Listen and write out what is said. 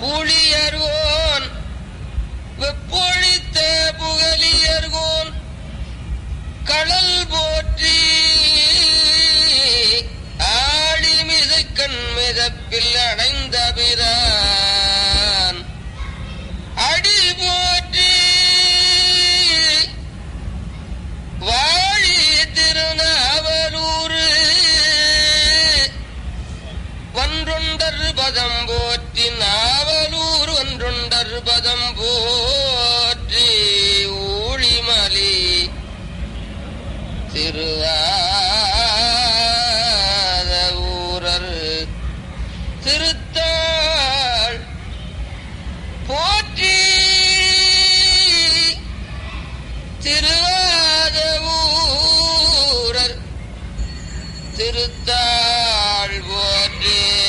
ஊழியர்கோன் வெப்பொழித்த புகழியர்கோன் கடல் போற்றி ஆழிமிசைக்கண் மிதப்பில் அடைந்த பிரான் அடி போற்றி வாழி திருநாவலூர் ஒன்றொண்டர் பதம் போற்றி நாவலூர் ஒன்றொண்டர் பதம் போற்றி ஊழிமலி திருவாத ஊரர் திரு